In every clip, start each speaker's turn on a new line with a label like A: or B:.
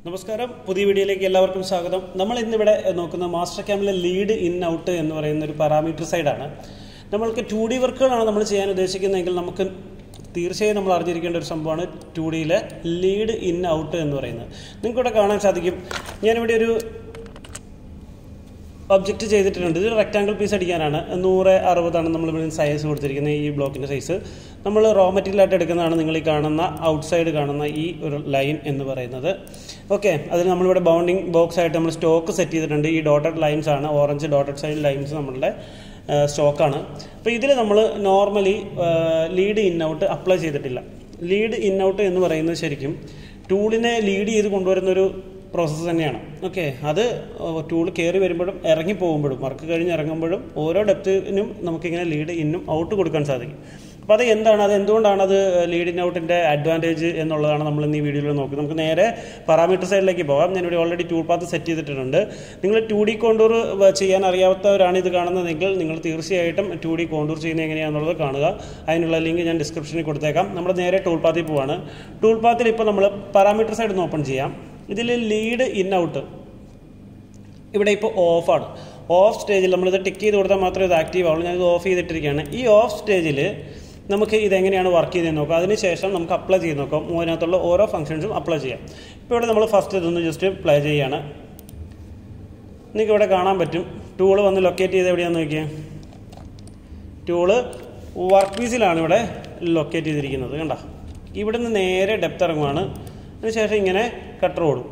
A: നമസ്കാരം പുതിയ വീഡിയോയിലേക്ക് എല്ലാവർക്കും സ്വാഗതം നമ്മൾ ഇന്നിവിടെ നോക്കുന്ന മാസ്റ്റർ ക്യാമിലെ ലീഡ് ഇൻ ഔട്ട് എന്ന് പറയുന്ന ഒരു പാരാമീറ്റർ സൈഡാണ് നമ്മൾക്ക് ടു ഡി വർക്കുകളാണ് നമ്മൾ ചെയ്യാൻ ഉദ്ദേശിക്കുന്നതെങ്കിൽ നമുക്ക് തീർച്ചയായും നമ്മൾ അറിഞ്ഞിരിക്കേണ്ട ഒരു സംഭവമാണ് ടു ഡിയിലെ ലീഡ് ഇൻ ഔട്ട് എന്ന് പറയുന്നത് നിങ്ങൾക്കിവിടെ കാണാൻ സാധിക്കും ഞാനിവിടെ ഒരു ഒബ്ജക്റ്റ് ചെയ്തിട്ടുണ്ട് ഇത് റെക്റ്റാങ്കിൾ പീസ് അടിക്കാനാണ് നൂറ് അറുപതാണ് നമ്മൾ ഇവിടെ സൈസ് കൊടുത്തിരിക്കുന്നത് ഈ ബ്ലോക്കിൻ്റെ സൈസ് നമ്മൾ റോ മെറ്റീരിയലായിട്ട് എടുക്കുന്നതാണ് നിങ്ങൾ ഈ കാണുന്ന ഔട്ട് സൈഡ് കാണുന്ന ഈ ഒരു ലൈൻ എന്ന് പറയുന്നത് ഓക്കെ അതിന് നമ്മളിവിടെ ബൗണ്ടിങ് ബോക്സ് ആയിട്ട് നമ്മൾ സ്റ്റോക്ക് സെറ്റ് ചെയ്തിട്ടുണ്ട് ഈ ഡോട്ടഡ് ലൈൻസ് ആണ് ഓറഞ്ച് ഡോട്ടഡ് സൈഡ് ലൈൻസ് നമ്മളുടെ സ്റ്റോക്കാണ് അപ്പോൾ ഇതിൽ നമ്മൾ normally lead in out apply ചെയ്തിട്ടില്ല ലീഡ് ഇൻ ഔട്ട് എന്ന് പറയുന്നത് ശരിക്കും ടൂളിനെ ലീഡ് ചെയ്ത് കൊണ്ടുവരുന്നൊരു പ്രോസസ്സ് തന്നെയാണ് ഓക്കെ അത് ടൂൾ കയറി വരുമ്പോഴും ഇറങ്ങി പോകുമ്പോഴും വർക്ക് കഴിഞ്ഞ് ഇറങ്ങുമ്പോഴും ഓരോ ഡെപ്തിനും നമുക്കിങ്ങനെ ലീഡ് ഇന്നും ഔട്ട് കൊടുക്കാൻ സാധിക്കും അപ്പോൾ അത് എന്താണ് അത് എന്തുകൊണ്ടാണ് അത് ലീഡ് ഇൻ ഔട്ടിൻ്റെ അഡ്വാൻറ്റേജ് എന്നുള്ളതാണ് നമ്മൾ ഇന്ന് ഈ വീഡിയോയിൽ നോക്കുന്നത് നമുക്ക് നേരെ പാരാമീറ്റർ സൈഡിലേക്ക് പോകാം ഞാനിവിടെ ഓൾറെഡി ടൂൾ പാത്ത് സെറ്റ് ചെയ്തിട്ടുണ്ട് നിങ്ങൾ ടു ഡി കോണ്ടൂർ ചെയ്യാൻ അറിയാത്തവരാണ് ഇത് കാണുന്നതെങ്കിൽ നിങ്ങൾ തീർച്ചയായിട്ടും ടു ഡി കോണ്ടൂർ ചെയ്യുന്നത് എങ്ങനെയാണെന്നുള്ളത് കാണുക അതിനുള്ള ലിങ്ക് ഞാൻ ഡിസ്ക്രിപ്ഷനിൽ കൊടുത്തേക്കാം നമ്മൾ നേരെ ടൂൾ പാത്തിൽ പോവാണ് ടൂൾ പാത്തിൽ ഇപ്പോൾ നമ്മൾ പാരാമീറ്റർ സൈഡ് ഒന്ന് ഓപ്പൺ ചെയ്യാം ഇതിൽ ലീഡ് ഇൻ ഔട്ട് ഇവിടെ ഇപ്പോൾ ഓഫാണ് ഓഫ് സ്റ്റേജിൽ നമ്മളിത് ടിക്ക് ചെയ്ത് കൊടുത്താൽ മാത്രമേ ഇത് ആക്റ്റീവ് ആവുള്ളൂ ഞാനിത് ഓഫ് ചെയ്തിട്ടിരിക്കുകയാണ് ഈ ഓഫ് സ്റ്റേജിൽ നമുക്ക് ഇതെങ്ങനെയാണ് വർക്ക് ചെയ്ത് നോക്കാം അതിനുശേഷം നമുക്ക് അപ്ലൈ ചെയ്ത് നോക്കാം അതിനകത്തുള്ള ഓരോ ഫംഗ്ഷൻസും അപ്ലൈ ചെയ്യാം ഇപ്പോൾ ഇവിടെ നമ്മൾ ഫസ്റ്റ് ഇതൊന്ന് ജസ്റ്റ് പ്ലേ ചെയ്യുകയാണ് നിങ്ങൾക്ക് ഇവിടെ കാണാൻ പറ്റും ടൂള് വന്ന് ലൊക്കേറ്റ് ചെയ്ത് എവിടെയാണെന്ന് നോക്കിയാൽ ടൂള് വർക്ക് പീസിലാണ് ഇവിടെ ലൊക്കേറ്റ് ചെയ്തിരിക്കുന്നത് കണ്ട ഇവിടെ നിന്ന് നേരെ ഡെപ്ത് ഇറങ്ങുവാണ് അതിനുശേഷം ഇങ്ങനെ കട്ടർ ഓടും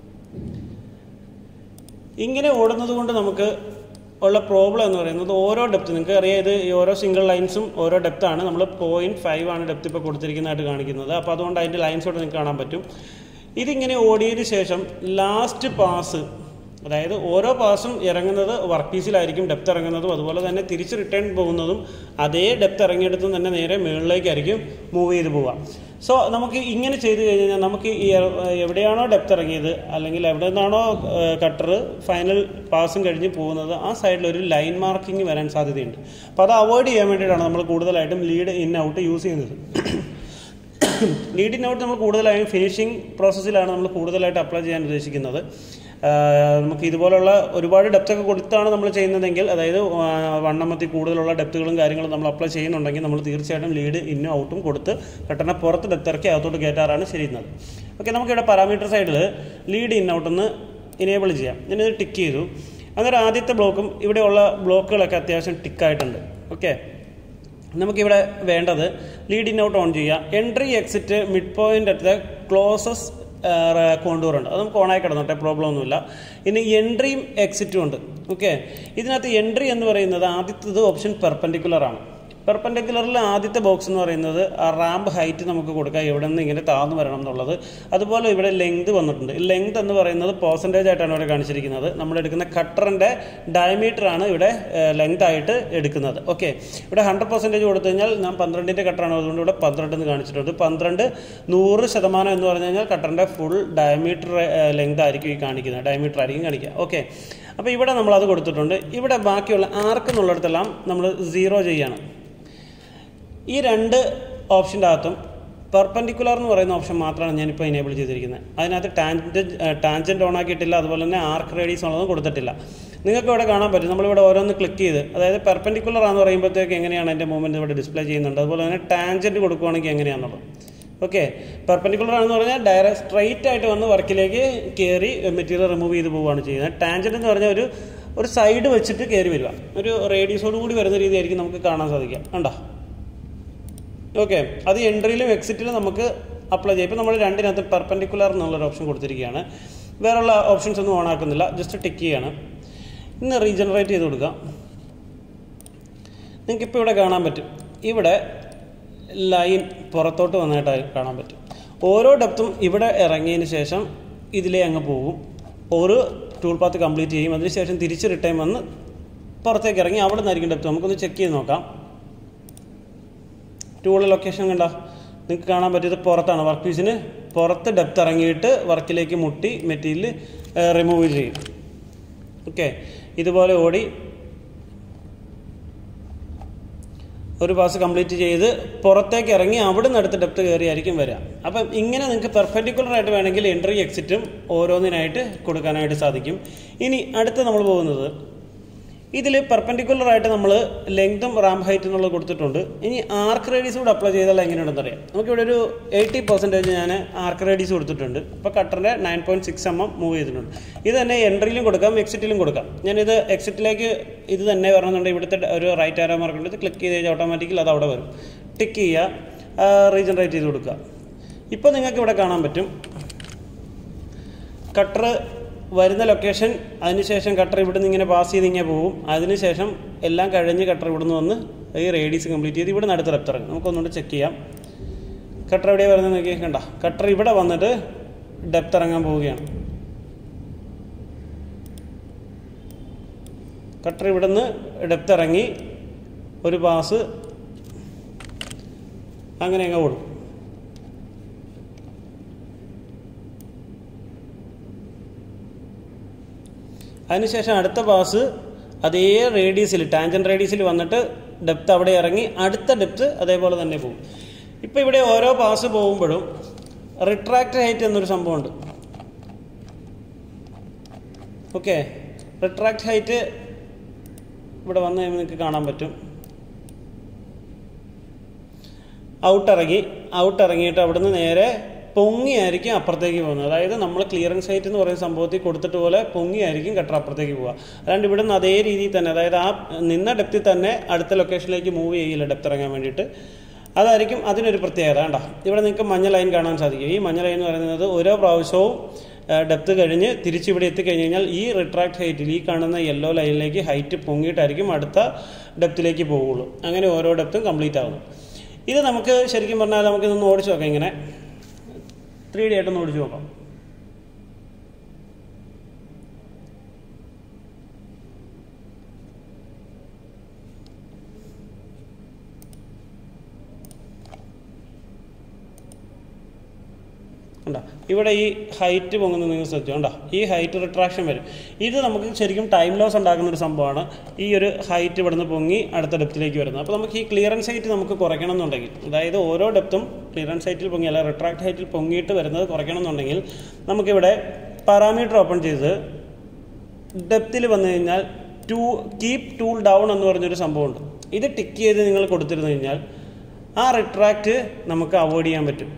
A: ഇങ്ങനെ ഓടുന്നത് കൊണ്ട് നമുക്ക് ഉള്ള പ്രോബ്ലം എന്ന് പറയുന്നത് ഓരോ ഡെപ്ത് നിങ്ങൾക്ക് അറിയാം ഇത് ഈ ഓരോ സിംഗിൾ ലൈൻസും ഓരോ ഡെപ്താണ് നമ്മൾ പോയിൻറ്റ് ഫൈവ് ആണ് ഡെപ്ത് ഇപ്പോൾ കൊടുത്തിരിക്കുന്നതായിട്ട് കാണിക്കുന്നത് അപ്പോൾ അതുകൊണ്ട് അതിൻ്റെ ലൈൻസോട് നിങ്ങൾക്ക് കാണാൻ പറ്റും ഇതിങ്ങനെ ഓടിയതിന് ശേഷം ലാസ്റ്റ് പാസ് അതായത് ഓരോ പാസും ഇറങ്ങുന്നത് വർക്ക് പീസിലായിരിക്കും ഡെപ്ത് ഇറങ്ങുന്നതും അതുപോലെ തന്നെ തിരിച്ച് റിട്ടേൺ പോകുന്നതും അതേ ഡെപ്ത് ഇറങ്ങിയെടുത്ത് തന്നെ നേരെ മുകളിലേക്കായിരിക്കും മൂവ് ചെയ്ത് പോവുക സോ നമുക്ക് ഇങ്ങനെ ചെയ്ത് കഴിഞ്ഞാൽ നമുക്ക് ഈ എവിടെയാണോ ഡെപ്ത് ഇറങ്ങിയത് അല്ലെങ്കിൽ എവിടെ നിന്നാണോ കട്ടർ ഫൈനൽ പാസും കഴിഞ്ഞ് പോകുന്നത് ആ സൈഡിൽ ഒരു ലൈൻ മാർക്കിംഗ് വരാൻ സാധ്യതയുണ്ട് അപ്പോൾ അത് അവോയ്ഡ് ചെയ്യാൻ വേണ്ടിയിട്ടാണ് നമ്മൾ കൂടുതലായിട്ടും ലീഡ് ഇൻ ഔട്ട് യൂസ് ചെയ്യുന്നത് ലീഡ് ഇൻ ഔട്ട് നമ്മൾ കൂടുതലായും ഫിനിഷിംഗ് പ്രോസസ്സിലാണ് നമ്മൾ കൂടുതലായിട്ട് അപ്ലൈ ചെയ്യാൻ ഉദ്ദേശിക്കുന്നത് നമുക്ക് ഇതുപോലുള്ള ഒരുപാട് ഡെപ്തൊക്കെ കൊടുത്താണ് നമ്മൾ ചെയ്യുന്നതെങ്കിൽ അതായത് വണ്ണമത്തിൽ കൂടുതലുള്ള ഡെപ്തുകളും കാര്യങ്ങളും നമ്മൾ അപ്ലൈ ചെയ്യുന്നുണ്ടെങ്കിൽ നമ്മൾ തീർച്ചയായിട്ടും ലീഡ് ഇന്നും ഔട്ടും കൊടുത്ത് പെട്ടെന്ന് പുറത്ത് ഡെപ്ത് ഇറക്കി അകത്തോട്ട് കയറ്റാറാണ് ചെയ്യുന്നത് ഓക്കെ നമുക്കിവിടെ പാരാമീറ്റർ സൈഡിൽ ലീഡ് ഇൻ ഔട്ടൊന്ന് ഇനേബിൾ ചെയ്യാം ഞാനിത് ടിക്ക് ചെയ്തു അന്നേരം ആദ്യത്തെ ബ്ലോക്കും ഇവിടെയുള്ള ബ്ലോക്കുകളൊക്കെ അത്യാവശ്യം ടിക്കായിട്ടുണ്ട് ഓക്കെ നമുക്കിവിടെ വേണ്ടത് ലീഡ് ഇൻ ഔട്ട് ഓൺ ചെയ്യുക entry exit midpoint at the closes contour ഉണ്ട് അത് നമുക്ക് ഓണായി കിടന്നോട്ടെ പ്രോബ്ലം ഒന്നുമില്ല ഇനി എൻട്രിയും എക്സിറ്റും ഉണ്ട് ഓക്കെ ഇതിനകത്ത് എൻട്രി എന്ന് പറയുന്നത് ആദ്യത്തേത് ഓപ്ഷൻ പെർപ്പൻഡിക്കുലർ ആണ് പെർപ്പൻഡിക്കുലറിൽ ആദ്യത്തെ ബോക്സ് എന്ന് പറയുന്നത് ആ റാമ്പ് ഹൈറ്റ് നമുക്ക് കൊടുക്കാം എവിടെ നിന്ന് ഇങ്ങനെ താഴ്ന്നു വരണം എന്നുള്ളത് അതുപോലെ ഇവിടെ ലെങ്ത് വന്നിട്ടുണ്ട് ഈ ലെങ്ത് എന്ന് പറയുന്നത് പെർസെൻറ്റേജ് ആയിട്ടാണ് ഇവിടെ കാണിച്ചിരിക്കുന്നത് നമ്മൾ എടുക്കുന്ന കട്ടറിൻ്റെ ഡയമീറ്റർ ആണ് ഇവിടെ ലെങ്ത് ആയിട്ട് എടുക്കുന്നത് ഓക്കെ ഇവിടെ ഹൺഡ്രഡ് പെർസെൻറ്റേജ് കൊടുത്തു കഴിഞ്ഞാൽ ഞാൻ പന്ത്രണ്ടിൻ്റെ കട്ടറാണ് അതുകൊണ്ട് ഇവിടെ പന്ത്രണ്ട് എന്ന് കാണിച്ചിട്ടുണ്ട് പന്ത്രണ്ട് നൂറ് ശതമാനം എന്ന് പറഞ്ഞു കഴിഞ്ഞാൽ കട്ടറിൻ്റെ ഫുൾ ഡയമീറ്റർ ലെങ്ത് ആയിരിക്കും ഈ കാണിക്കുന്നത് ഡയമീറ്റർ ആയിരിക്കും കാണിക്കുക ഓക്കെ അപ്പോൾ ഇവിടെ നമ്മൾ അത് കൊടുത്തിട്ടുണ്ട് ഇവിടെ ബാക്കിയുള്ള ആർക്ക് എന്നുള്ളിടത്തെല്ലാം നമ്മൾ സീറോ ചെയ്യാണ് ഈ രണ്ട് ഓപ്ഷൻ്റെ അകത്തും പെർപ്പൻഡിക്കുലർ എന്ന് പറയുന്ന ഓപ്ഷൻ മാത്രമാണ് ഞാനിപ്പോൾ എനേബിൾ ചെയ്തിരിക്കുന്നത് അതിനകത്ത് ടാൻജൻറ്റ് ടാൻജൻറ്റ് ഓൺ ആക്കിയിട്ടില്ല അതുപോലെ തന്നെ ആർക്ക് റേഡിയസ് ഉള്ളതും കൊടുത്തിട്ടില്ല നിങ്ങൾക്ക് ഇവിടെ കാണാൻ പറ്റും നമ്മളിവിടെ ഓരോന്ന് ക്ലിക്ക് ചെയ്ത് അതായത് പെർപ്പൻഡിക്കുലർ ആണെന്ന് പറയുമ്പോഴത്തേക്ക് എങ്ങനെയാണ് അതിൻ്റെ മൂവ്മെൻറ്റ് ഇവിടെ ഡിസ്പ്ലേ ചെയ്യുന്നുണ്ട് അതുപോലെ തന്നെ ടാൻജൻറ്റ് കൊടുക്കുകയാണെങ്കിൽ എങ്ങനെയാണെന്നുള്ളത് ഓക്കെ പെർപ്പൻഡിക്കുലർ ആണെന്ന് പറഞ്ഞാൽ ഡയറക്റ്റ് സ്ട്രൈറ്റ് ആയിട്ട് വന്ന് വർക്കിലേക്ക് കയറി മെറ്റീരിയൽ റിമൂവ് ചെയ്ത് പോവുകയാണ് ചെയ്യുന്നത് ടാൻജൻറ്റ് എന്ന് പറഞ്ഞാൽ ഒരു ഒരു സൈഡ് വെച്ചിട്ട് കയറി വരിക ഒരു റേഡിയസോട് കൂടി വരുന്ന രീതിയായിരിക്കും നമുക്ക് കാണാൻ സാധിക്കുക കണ്ടോ ഓക്കെ അത് എൻട്രിയിലും എക്സിറ്റിലും നമുക്ക് അപ്ലൈ ചെയ്യാം ഇപ്പോൾ നമ്മൾ രണ്ടിനകത്ത് പെർപ്പൻഡിക്കുലർ എന്നുള്ളൊരു ഓപ്ഷൻ കൊടുത്തിരിക്കുകയാണ് വേറെയുള്ള ഓപ്ഷൻസ് ഒന്നും ഓൺ ആക്കുന്നില്ല ജസ്റ്റ് ടിക്ക് ചെയ്യാണ് ഇന്ന് റീജനറേറ്റ് ചെയ്ത് കൊടുക്കാം നിങ്ങൾക്കിപ്പോൾ ഇവിടെ കാണാൻ പറ്റും ഇവിടെ ലൈൻ പുറത്തോട്ട് വന്നതായിട്ട് കാണാൻ പറ്റും ഓരോ ഡെപ്തും ഇവിടെ ഇറങ്ങിയതിന് ശേഷം ഇതിലേ അങ്ങ് പോകും ഒരു ടൂൾ പാത്ത് കംപ്ലീറ്റ് ചെയ്യും അതിനുശേഷം തിരിച്ച് റിട്ടേൺ വന്ന് പുറത്തേക്ക് ഇറങ്ങി അവിടെ നിന്നായിരിക്കും ഡെപ്ത് നമുക്കൊന്ന് ചെക്ക് ചെയ്ത് നോക്കാം ടൂൾ ലൊക്കേഷൻ കണ്ട നിങ്ങൾക്ക് കാണാൻ പറ്റിയത് പുറത്താണ് വർക്ക് പീസിന് പുറത്ത് ഡെപ്ത് ഇറങ്ങിയിട്ട് വർക്കിലേക്ക് മുട്ടി മെറ്റീരിയൽ റിമൂവ് ചെയ്യും ഓക്കെ ഇതുപോലെ ഓടി ഒരു പാസ് കംപ്ലീറ്റ് ചെയ്ത് പുറത്തേക്ക് ഇറങ്ങി അവിടെ നിന്ന് അടുത്ത ഡെപ്ത് കയറിയായിരിക്കും വരിക അപ്പം ഇങ്ങനെ നിങ്ങൾക്ക് പെർപെൻഡിക്കുലർ ആയിട്ട് വേണമെങ്കിൽ എൻട്രി എക്സിറ്റും ഓരോന്നിനായിട്ട് കൊടുക്കാനായിട്ട് സാധിക്കും ഇനി അടുത്ത് നമ്മൾ പോകുന്നത് ഇതിൽ പെർപെൻഡിക്കുലർ ആയിട്ട് നമ്മൾ ലെങ്തും റാം ഹൈറ്റ് എന്നുള്ളത് കൊടുത്തിട്ടുണ്ട് ഇനി ആർക്ക് റേഡിയസ് കൂടെ അപ്ലൈ ചെയ്താൽ എങ്ങനെയുണ്ടെന്ന് അറിയാം നമുക്കിവിടെ ഒരു എയ്റ്റി പെർസെൻറ്റേജ് ഞാൻ ആർക്ക് റേഡിയസ് കൊടുത്തിട്ടുണ്ട് അപ്പോൾ കട്ടറിൻ്റെ nine point six M M move ചെയ്തിട്ടുണ്ട് ഇത് തന്നെ എൻട്രിയിലും കൊടുക്കാം എക്സിറ്റിലും കൊടുക്കാം ഞാനിത് എക്സിറ്റിലേക്ക് ഇത് തന്നെ വരണമെന്നുണ്ടെങ്കിൽ ഇവിടുത്തെ ഒരു റൈറ്റ് ആരോ മാർക്ക് ഉണ്ട് ക്ലിക്ക് ചെയ്ത് കഴിഞ്ഞാൽ ഓട്ടോമാറ്റിക്കലി അത് അവിടെ വരും ടിക്ക് ചെയ്യുക റീജനറേറ്റ് ചെയ്ത് കൊടുക്കുക ഇപ്പോൾ നിങ്ങൾക്ക് ഇവിടെ കാണാൻ പറ്റും കട്ടർ വരുന്ന ലൊക്കേഷൻ അതിനുശേഷം കട്ടർ ഇവിടുന്ന് ഇങ്ങനെ പാസ് ചെയ്ത് ഇങ്ങനെ പോകും അതിനുശേഷം എല്ലാം കഴിഞ്ഞ് കട്ടർ ഇവിടുന്ന് വന്ന് ഈ റേഡിയസ് കംപ്ലീറ്റ് ചെയ്ത് ഇവിടെ നിന്ന് അടുത്ത ലെഫ്റ്റ് ഇറങ്ങും നമുക്കൊന്നുകൂടെ ചെക്ക് ചെയ്യാം കട്ടർ എവിടെയാണ് വരുന്നത് നോക്കി കണ്ട കട്ടർ ഇവിടെ വന്നിട്ട് ഡെപ്ത് ഇറങ്ങാൻ പോവുകയാണ് കട്ടർ ഇവിടുന്ന് ഡെപ്ത് ഇറങ്ങി ഒരു പാസ് അങ്ങനെ അങ്ങ് ഓടും അതിനുശേഷം അടുത്ത പാസ് അതേ റേഡിയസിൽ ടാൻജൻ റേഡിയസിൽ വന്നിട്ട് ഡെപ്ത് അവിടെ ഇറങ്ങി അടുത്ത ഡെപ്ത് അതേപോലെ തന്നെ പോകും ഇപ്പോൾ ഇവിടെ ഓരോ പാസ് പോകുമ്പോഴും റിട്രാക്ട് ഹൈറ്റ് എന്നൊരു സംഭവമുണ്ട് ഓക്കെ റിട്രാക്ട് ഹൈറ്റ് ഇവിടെ വന്നു കഴിയുമ്പോൾ നിങ്ങൾക്ക് കാണാൻ പറ്റും ഔട്ട് ഇറങ്ങി ഔട്ട് ഇറങ്ങിയിട്ട് അവിടുന്ന് നേരെ പൊങ്ങിയായിരിക്കും അപ്പുറത്തേക്ക് പോകുന്നത് അതായത് നമ്മൾ ക്ലിയറൻസ് ഹൈറ്റ് എന്ന് പറയുന്ന സംഭവത്തിൽ കൊടുത്തിട്ട് പോലെ പൊങ്ങിയായിരിക്കും കട്ടർ അപ്പുറത്തേക്ക് പോവുക അല്ലാണ്ട് ഇവിടെ നിന്ന് അതേ രീതിയിൽ തന്നെ അതായത് ആ നിന്ന ഡെപ്തിൽ തന്നെ അടുത്ത ലൊക്കേഷനിലേക്ക് മൂവ് ചെയ്യില്ല ഡെപ്ത് ഇറങ്ങാൻ വേണ്ടിയിട്ട് അതായിരിക്കും അതിനൊരു പ്രത്യേകത വേണ്ട ഇവിടെ നിങ്ങൾക്ക് മഞ്ഞ ലൈൻ കാണാൻ സാധിക്കും ഈ മഞ്ഞ ലൈൻ എന്ന് പറയുന്നത് ഓരോ പ്രാവശ്യവും ഡെപ്ത് കഴിഞ്ഞ് തിരിച്ചിവിടെ എത്തിക്കഴിഞ്ഞ് കഴിഞ്ഞാൽ ഈ റിട്രാക്ട് ഹൈറ്റിൽ ഈ കാണുന്ന യെല്ലോ ലൈനിലേക്ക് ഹൈറ്റ് പൊങ്ങിയിട്ടായിരിക്കും അടുത്ത ഡെപ്തിലേക്ക് പോവുള്ളൂ അങ്ങനെ ഓരോ ഡെപ്തും കംപ്ലീറ്റ് ആവുന്നു ഇത് നമുക്ക് ശരിക്കും പറഞ്ഞാൽ നമുക്കിതൊന്ന് ഓടിച്ചു നോക്കാം ഇങ്ങനെ ത്രീ ഡി ആയിട്ടൊന്ന് ഓടിച്ചു നോക്കാം കണ്ടോ ഇവിടെ ഈ ഹൈറ്റ് പൊങ്ങുന്നത് നിങ്ങൾ ശ്രദ്ധിച്ചു കണ്ടോ ഈ ഹൈറ്റ് റിട്രാക്ഷൻ വരും ഇത് നമുക്ക് ശരിക്കും ടൈം ലോസ് ഉണ്ടാക്കുന്ന ഒരു സംഭവമാണ് ഈ ഒരു ഹൈറ്റ് ഇവിടുന്ന് പൊങ്ങി അടുത്ത ഡെപ്തിലേക്ക് വരുന്നത് അപ്പോൾ നമുക്ക് ഈ ക്ലിയറൻസ് ഹൈറ്റ് നമുക്ക് കുറയ്ക്കണം എന്നുണ്ടെങ്കിൽ അതായത് ഓരോ ഡെപ്തും ക്ലിയറൻസ് ഹൈറ്റിൽ പൊങ്ങി അല്ല റിട്രാക്ട് ഹൈറ്റിൽ പൊങ്ങിയിട്ട് വരുന്നത് കുറയ്ക്കണം എന്നുണ്ടെങ്കിൽ നമുക്കിവിടെ പാരാമീറ്റർ ഓപ്പൺ ചെയ്ത് ഡെപ്തിൽ വന്നു കഴിഞ്ഞാൽ ടൂ കീപ് ടൂൾ ഡൗൺ എന്ന് പറഞ്ഞൊരു സംഭവമുണ്ട് ഇത് ടിക്ക് ചെയ്ത് നിങ്ങൾ കൊടുത്തിരുന്നു കഴിഞ്ഞാൽ ആ റിട്രാക്റ്റ് നമുക്ക് അവോയ്ഡ് ചെയ്യാൻ പറ്റും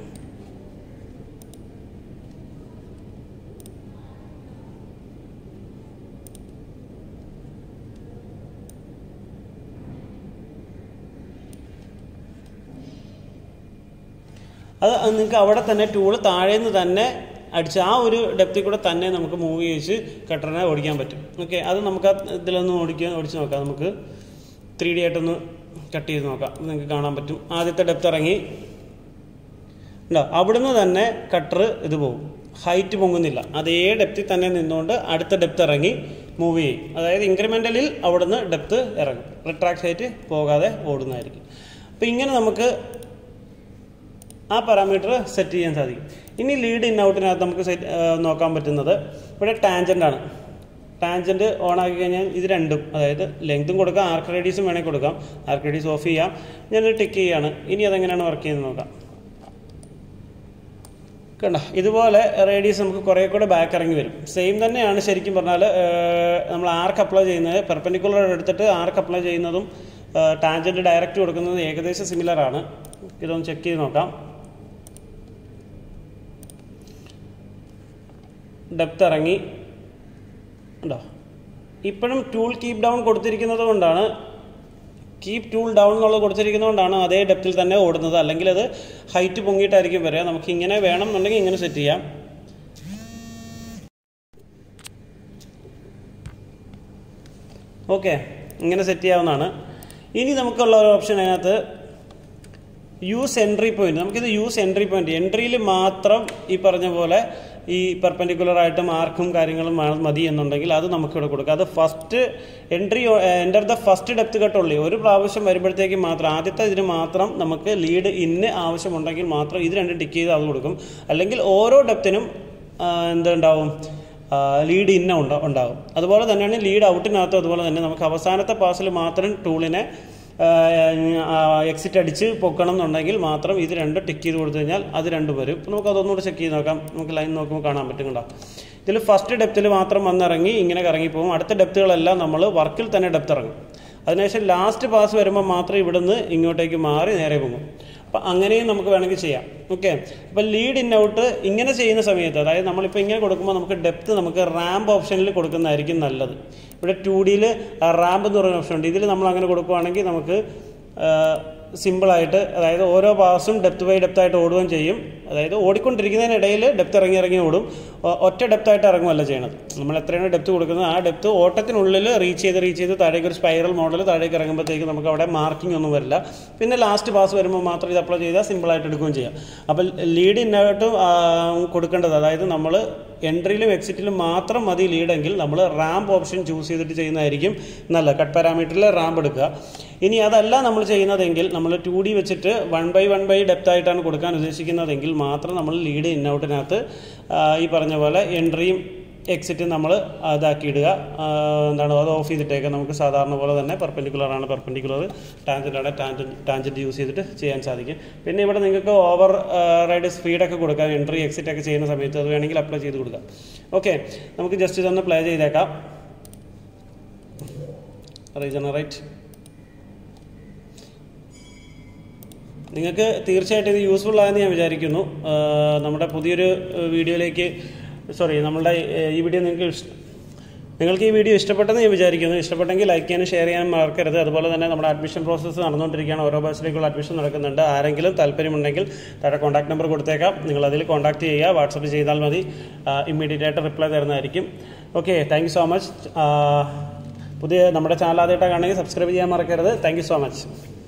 A: അത് നിങ്ങൾക്ക് അവിടെ തന്നെ ടൂള് താഴേന്ന് തന്നെ അടിച്ച് ആ ഒരു ഡെപ്തിൽ കൂടെ തന്നെ നമുക്ക് മൂവ് ചെയ്യിച്ച് കട്ടറിനെ ഓടിക്കാൻ പറ്റും ഓക്കെ അത് നമുക്ക് ആ ഇതിലൊന്ന് ഓടിക്കാൻ ഓടിച്ച് നോക്കാം നമുക്ക് ത്രീ ഡി ആയിട്ടൊന്ന് കട്ട് ചെയ്ത് നോക്കാം നിങ്ങൾക്ക് കാണാൻ പറ്റും ആദ്യത്തെ ഡെപ്ത് ഇറങ്ങി ഉണ്ടോ അവിടുന്ന് തന്നെ കട്ടർ ഇത് പോകും ഹൈറ്റ് പൊങ്ങുന്നില്ല അതേ ഡെപ്തിൽ തന്നെ നിന്നുകൊണ്ട് അടുത്ത ഡെപ്ത് ഇറങ്ങി മൂവ് ചെയ്യും അതായത് ഇൻക്രിമെൻ്റലിൽ അവിടുന്ന് ഡെപ്ത് ഇറങ്ങും റിട്രാക്ട് ഹൈറ്റ് പോകാതെ ഓടുന്നതായിരിക്കും അപ്പോൾ ഇങ്ങനെ നമുക്ക് ആ പാരാമീറ്റർ സെറ്റ് ചെയ്യാൻ സാധിക്കും ഇനി ലീഡ് ഇൻ ഔട്ടിനകത്ത് നമുക്ക് സെറ്റ് നോക്കാൻ പറ്റുന്നത് ഇവിടെ ടാൻജൻ്റ് ആണ് ടാൻജൻറ്റ് ഓൺ ആക്കി കഴിഞ്ഞാൽ ഇത് രണ്ടും അതായത് ലെങ്തും കൊടുക്കാം ആർക്ക് റേഡിയസും വേണമെങ്കിൽ കൊടുക്കാം ആർക്ക് റേഡിയസ് ഓഫ് ചെയ്യാം ഞാനൊരു ടിക്ക് ചെയ്യാണ് ഇനി അതെങ്ങനെയാണ് വർക്ക് ചെയ്യുന്നത് നോക്കാം കണ്ട ഇതുപോലെ റേഡിയസ് നമുക്ക് കുറേ കൂടെ ബാക്ക് ഇറങ്ങി വരും സെയിം തന്നെയാണ് ശരിക്കും പറഞ്ഞാൽ നമ്മൾ ആർക്ക് അപ്ലൈ ചെയ്യുന്നത് പെർപ്പൻഡിക്കുലർ എടുത്തിട്ട് ആർക്ക് അപ്ലൈ ചെയ്യുന്നതും ടാൻജൻറ്റ് ഡയറക്റ്റ് കൊടുക്കുന്നതും ഏകദേശം സിമിലർ ആണ് ഇതൊന്ന് ചെക്ക് ചെയ്ത് നോക്കാം ഡെപ്ത് ഇറങ്ങി ഉണ്ടോ ഇപ്പോഴും ടൂൾ കീപ്പ് ഡൗൺ കൊടുത്തിരിക്കുന്നത് കൊണ്ടാണ് കീപ്പ് ടൂൾ ഡൗൺ എന്നുള്ളത് കൊടുത്തിരിക്കുന്നതുകൊണ്ടാണ് അതേ ഡെപ്തിൽ തന്നെ ഓടുന്നത് അല്ലെങ്കിൽ അത് ഹൈറ്റ് പൊങ്ങിയിട്ടായിരിക്കും വരിക നമുക്ക് ഇങ്ങനെ വേണം എന്നുണ്ടെങ്കിൽ ഇങ്ങനെ സെറ്റ് ചെയ്യാം ഓക്കെ ഇങ്ങനെ സെറ്റ് ചെയ്യാവുന്നതാണ് ഇനി നമുക്കുള്ള ഒരു ഓപ്ഷൻ അതിനകത്ത് യൂസ് എൻട്രി പോയിന്റ് നമുക്കിത് യൂസ് എൻട്രി പോയിന്റ് എൻട്രിയിൽ മാത്രം ഈ പറഞ്ഞ പോലെ ഈ പെർപെൻഡിക്കുലർ ആയിട്ട് മാർക്കും കാര്യങ്ങളും മതി എന്നുണ്ടെങ്കിൽ അത് നമുക്കിവിടെ കൊടുക്കാം അത് first entry enter the first depth കട്ടുള്ളൂ ഒരു പ്രാവശ്യം വരുമ്പോഴത്തേക്ക് മാത്രം ആദ്യത്തെ ഇതിന് മാത്രം നമുക്ക് ലീഡ് ഇന്ന് ആവശ്യമുണ്ടെങ്കിൽ മാത്രം ഇത് രണ്ടും ടിക്ക് ചെയ്ത് അത് കൊടുക്കും അല്ലെങ്കിൽ ഓരോ ഡെപ്തിനും എന്തുണ്ടാവും ലീഡ് ഇന്ന ഉണ്ടാവും അതുപോലെ തന്നെയാണ് ലീഡ് ഔട്ടിനകത്തും അതുപോലെ തന്നെ നമുക്ക് അവസാനത്തെ പാസിൽ മാത്രം ടൂളിനെ എക്സിറ്റ് അടിച്ച് പൊക്കണം എന്നുണ്ടെങ്കിൽ മാത്രം ഇത് രണ്ട് ടിക്ക് ചെയ്ത് കൊടുത്തു കഴിഞ്ഞാൽ അത് രണ്ട് വരും ഇപ്പം നമുക്ക് അതൊന്നുകൂടെ ചെക്ക് ചെയ്ത് നോക്കാം നമുക്ക് ലൈൻ നോക്കുമ്പോൾ കാണാൻ പറ്റും കണ്ടോ ഇതിൽ ഫസ്റ്റ് ഡെപ്തിൽ മാത്രം വന്നിറങ്ങി ഇങ്ങനെ കറങ്ങിപ്പോകും അടുത്ത ഡെപ്തുകളെല്ലാം നമ്മൾ വർക്കിൽ തന്നെ ഡെപ്ത് ഇറങ്ങും അതിനുശേഷം ലാസ്റ്റ് പാസ് വരുമ്പോൾ മാത്രം ഇവിടുന്ന് ഇങ്ങോട്ടേക്ക് മാറി നേരെ പോകും അപ്പം അങ്ങനെയും നമുക്ക് വേണമെങ്കിൽ ചെയ്യാം ഓക്കെ അപ്പം ലീഡ് ഇൻ ഔട്ട് ഇങ്ങനെ ചെയ്യുന്ന സമയത്ത് അതായത് നമ്മളിപ്പോൾ ഇങ്ങനെ കൊടുക്കുമ്പോൾ നമുക്ക് ഡെപ്ത് നമുക്ക് റാമ്പ് ഓപ്ഷനിൽ കൊടുക്കുന്നതായിരിക്കും നല്ലത് ഇവിടെ ടു ഡിയിൽ റാമ്പ് എന്ന് പറയുന്ന ഓപ്ഷൻ ഉണ്ട് ഇതിൽ നമ്മൾ അങ്ങനെ കൊടുക്കുകയാണെങ്കിൽ നമുക്ക് സിമ്പിളായിട്ട് അതായത് ഓരോ പാസും ഡെപ്ത് ബൈ ഡെപ്ത് ആയിട്ട് ഓടുകയും ചെയ്യും അതായത് ഓടിക്കൊണ്ടിരിക്കുന്നതിനിടയിൽ ഡെപ്ത് ഇറങ്ങി ഇറങ്ങി ഓടും ഒ- ഒറ്റ ഡെപ്ത് ആയിട്ട് ഇറങ്ങുമല്ല ചെയ്യണത് നമ്മൾ എത്രയാണ് ഡെപ്ത് കൊടുക്കുന്നത് ആ ഡെപ്ത് ഓട്ടത്തിനുള്ളിൽ റീച്ച് ചെയ്ത് റീച്ച് ചെയ്ത് താഴേക്ക് ഒരു സ്പൈറൽ മോഡൽ താഴേക്ക് ഇറങ്ങുമ്പോഴത്തേക്ക് നമുക്ക് അവിടെ മാർക്കിംഗ് ഒന്നും വരില്ല പിന്നെ ലാസ്റ്റ് പാസ് വരുമ്പോൾ മാത്രം ഇത് അപ്ലൈ ചെയ്താൽ സിമ്പിളായിട്ട് എടുക്കുകയും ചെയ്യാം അപ്പോൾ ലീഡ് ഇന്നോട്ടും കൊടുക്കേണ്ടത് അതായത് നമ്മൾ എൻട്രിയിലും എക്സിറ്റിലും മാത്രം മതി ലീഡെങ്കിൽ നമ്മൾ റാമ്പ് ഓപ്ഷൻ ചൂസ് ചെയ്തിട്ട് ചെയ്യുന്നതായിരിക്കും നല്ല കട്ട് പാരാമീറ്ററിൽ റാമ്പ് എടുക്കുക ഇനി അതല്ല നമ്മൾ ചെയ്യുന്നതെങ്കിൽ നമ്മൾ ടു ഡി വെച്ചിട്ട് one by one by depth ആയിട്ടാണ് കൊടുക്കാൻ ഉദ്ദേശിക്കുന്നതെങ്കിൽ മാത്രം നമ്മൾ ലീഡ് ഇന്നൗട്ടിനകത്ത് ഈ പറഞ്ഞ പോലെ എൻട്രിയും എക്സിറ്റും നമ്മൾ ഇതാക്കി ഇടുക ആ, എന്താണ് അത് ഓഫ് ചെയ്തിട്ടേക്കാം നമുക്ക് സാധാരണ പോലെ തന്നെ പെർപെൻഡിക്കുലർ ആണ് പെർപെൻഡിക്കുലർ ടാൻജൻ്റ് ആണ് ടാൻജൻറ്റ് ടാൻജൻറ്റ് യൂസ് ചെയ്തിട്ട് ചെയ്യാൻ സാധിക്കും പിന്നെ ഇവിടെ നിങ്ങൾക്ക് ഓവർ റൈഡ് സ്പീഡൊക്കെ കൊടുക്കാം എൻട്രി എക്സിറ്റ് ഒക്കെ ചെയ്യുന്ന സമയത്ത് അത് വേണമെങ്കിൽ അപ്ലൈ ചെയ്ത് കൊടുക്കാം ഓക്കെ നമുക്ക് ജസ്റ്റ് ഇതൊന്ന് പ്ലേ ചെയ്തേക്കാം റീജനറേറ്റ് നിങ്ങൾക്ക് തീർച്ചയായിട്ടും ഇത് യൂസ്ഫുൾ ആയെന്ന് ഞാൻ വിചാരിക്കുന്നു ആ, നമ്മുടെ പുതിയൊരു ഏഹ്, വീഡിയോയിലേക്ക് സോറി നമ്മളുടെ ഏഹ്, ഈ വീഡിയോ നിങ്ങൾക്ക് ഇഷ്ട നിങ്ങൾക്ക് ഈ വീഡിയോ ഇഷ്ടപ്പെട്ടെന്ന് ഞാൻ വിചാരിക്കുന്നു ഇഷ്ടപ്പെട്ടെങ്കിൽ ലൈക്ക് ചെയ്യാനും ഷെയർ ചെയ്യാനും മറക്കരുത് അതുപോലെ തന്നെ നമ്മുടെ അഡ്മിഷൻ പ്രോസസ്സ് നടന്നുകൊണ്ടിരിക്കുകയാണ് ഓരോ ബസ്സിലേക്കുള്ള അഡ്മിഷൻ നടക്കുന്നുണ്ട് ആരെങ്കിലും താല്പര്യമുണ്ടെങ്കിൽ താഴെ കോൺടാക്ട് നമ്പർ കൊടുത്തേക്കാം നിങ്ങൾ അതിൽ കോൺടാക്ട് ചെയ്യുക വാട്സപ്പ് ചെയ്താൽ മതി ഇമ്മീഡിയറ്റ് ആയിട്ട് റിപ്ലൈ തരുന്നതായിരിക്കും okay thank you so much പുതിയ നമ്മുടെ ചാനൽ ആദ്യമായിട്ടാണ് കാണുമെങ്കിൽ സബ്സ്ക്രൈബ് ചെയ്യാൻ മറക്കരുത് താങ്ക് യു സോ മച്ച്